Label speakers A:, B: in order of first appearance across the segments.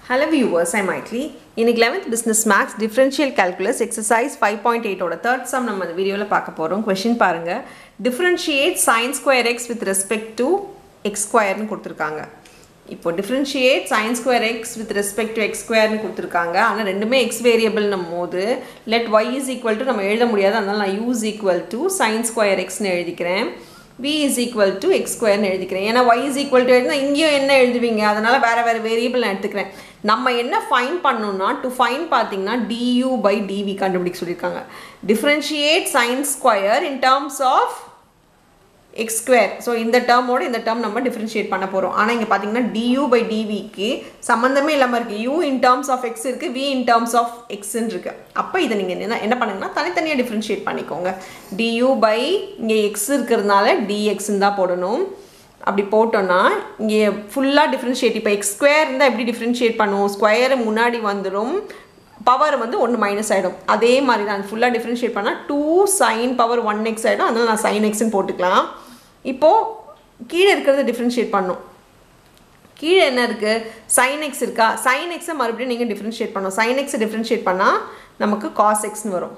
A: hello viewers I மைட்லி இன்னைக்கு eleventh business maths differential calculus exercise five point எயிட்டோட third sum நம்ம இந்த வீடியோவில் பார்க்க போகிறோம் கொஷின் பாருங்கள் differentiate sine square x with respect to x ஸ்கொயர்னு கொடுத்துருக்காங்க இப்போ differentiate sine square x with respect to x ஸ்கொயர்னு கொடுத்துருக்காங்க ஆனால் ரெண்டுமே எக்ஸ் வேரியபிள்னும் போது let y is equal to நம்ம எழுத முடியாது அதனால் நான் u is equal to sine square எக்ஸ்னு எழுதிக்கிறேன் v is equal to x ஸ்கொயர்னு எழுதிக்கிறேன் ஏன்னா y இஸ் ஈக்குவல் டு எழுதினா இங்கேயும் என்ன எழுதுவீங்க அதனால் வேறு வேறு வேரியபிள் நான் எடுத்துக்கிறேன் நம்ம என்ன ஃபைன் பண்ணணும்னா டு ஃபைன் பார்த்தீங்கன்னா du பை டிவி கண்டுபிடிக்க சொல்லியிருக்காங்க differentiate sine square in terms of x square so இந்த டேர்மோட இந்த டேர்ம் நம்ம டிஃப்ரென்ஷியேட் பண்ண போகிறோம் ஆனால் இங்கே பார்த்தீங்கன்னா டியூ பை டிவிக்கு சம்மந்தமே இல்லாமல் இருக்குது u in terms of x இருக்குது வி இன் டேர்ம்ஸ் ஆஃப் எக்ஸ்ன்னு இருக்குது அப்போ இதை நீங்கள் என்ன என்ன பண்ணுங்கன்னா தனித்தனியாக டிஃப்ரென்ஷியேட் பண்ணிக்கோங்க டியூ பை இங்கே எக்ஸ் இருக்கிறதுனால டிஎக்ஸ்ன்னு தான் போடணும் அப்படி போட்டோன்னா இங்கே ஃபுல்லாக டிஃப்ரென்ஷியேட் இப்போ எக்ஸ் ஸ்கொயர் இருந்தால் எப்படி டிஃப்ரென்ஷியேட் பண்ணுவோம் ஸ்கொயர் முன்னாடி வந்துடும் பவர் வந்து ஒன்று மைனஸ் ஆகிடும் அதே மாதிரி தான் ஃபுல்லாக டிஃப்ரென்ஷியேட் பண்ணால் two sine power one x ஆகிடும் அதனால் நான் சைன் எக்ஸ்ன்னு போட்டுக்கலாம் இப்போது கீழே இருக்கிறத டிஃப்ரென்ஷியேட் பண்ணும் கீழே என்ன இருக்குது சைன் எக்ஸ் இருக்கா சைன் எக்ஸை மறுபடியும் நீங்கள் டிஃப்ரென்ஷியேட் பண்ணணும் சைன் எக்ஸை டிஃப்ரென்ஷியேட் பண்ணால் நமக்கு காஸ் எக்ஸ்னு வரும்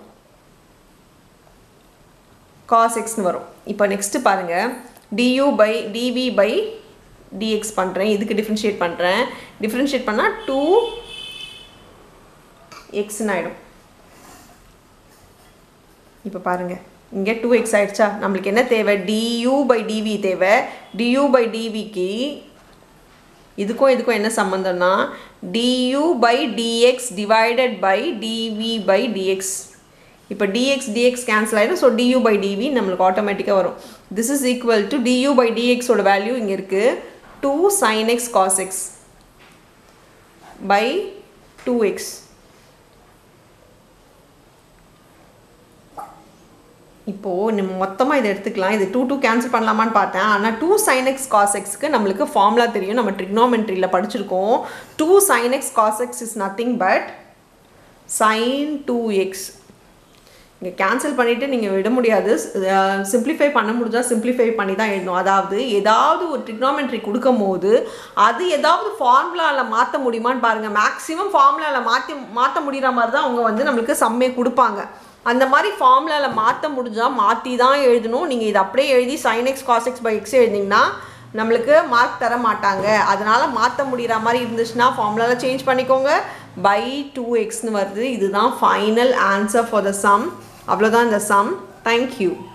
A: காஸ் எக்ஸ்னு வரும் இப்போ நெக்ஸ்ட்டு பாருங்கள் du by dv by dx பண்ணுறேன் இதுக்கு டிஃப்ரென்ஷியேட் பண்ணுறேன் டிஃப்ரென்ஷியேட் பண்ணால் டூ எக்ஸ்னு ஆகிடும் இப்போ பாருங்கள் இங்கே டூ எக்ஸ் ஆகிடுச்சா நம்மளுக்கு என்ன தேவை டியூ பை டிவி தேவை டியூ பை டிவிக்கு இதுக்கும் இதுக்கும் என்ன சம்மந்தம்னா du by dx divided by dv by dx இப்போ டிஎக்ஸ் டிஎக்ஸ் கேன்சல் ஆகிடும் ஸோ டியூ பை டிவி நம்மளுக்கு ஆட்டோமேட்டிக்காக வரும் this is equal to du by டிஎக்ஸோட வேல்யூ இங்கே இருக்குது two sine x cos x by two x இப்போது நம்ம மொத்தமாக இதை எடுத்துக்கலாம் இது டூ டூ கேன்சல் பண்ணலாமான்னு பார்த்தேன் ஆனால் டூ சைன் எக்ஸ் காஸ் எக்ஸ்க்கு நம்மளுக்கு ஃபார்முலா தெரியும் நம்ம ட்ரிக்னோமெட்ரியில் படிச்சிருக்கோம் two sine x cos x is nothing but sine two x இங்கே கேன்சல் பண்ணிவிட்டு நீங்கள் விட முடியாது சிம்பிளிஃபை பண்ண முடிஞ்சால் சிம்பிளிஃபை பண்ணி தான் எழுதணும் அதாவது ஏதாவது ஒரு ட்ரிக்னாமெட்ரி கொடுக்கும் போது அது ஏதாவது ஃபார்முலாவில் மாற்ற முடியுமான்னு பாருங்கள் மேக்ஸிமம் ஃபார்முலாவில் மாற்றி மாற்ற முடிகிற மாதிரி தான் அவங்க வந்து நம்மளுக்கு சம்மே கொடுப்பாங்க அந்த மாதிரி ஃபார்முலாவில் மாற்ற முடிஞ்சால் மாற்றி தான் எழுதணும் நீங்கள் இதை அப்படியே எழுதி sine x cos x by x எழுதிங்கன்னா நம்மளுக்கு மார்க் தர மாட்டாங்க அதனால் மாற்ற முடிகிற மாதிரி இருந்துச்சுன்னா ஃபார்முலாவில் சேஞ்ச் பண்ணிக்கோங்க பை டூ எக்ஸ்னு வருது இதுதான் final answer for the sum அவ்வளோதான் இந்த சம் தேங்க்யூ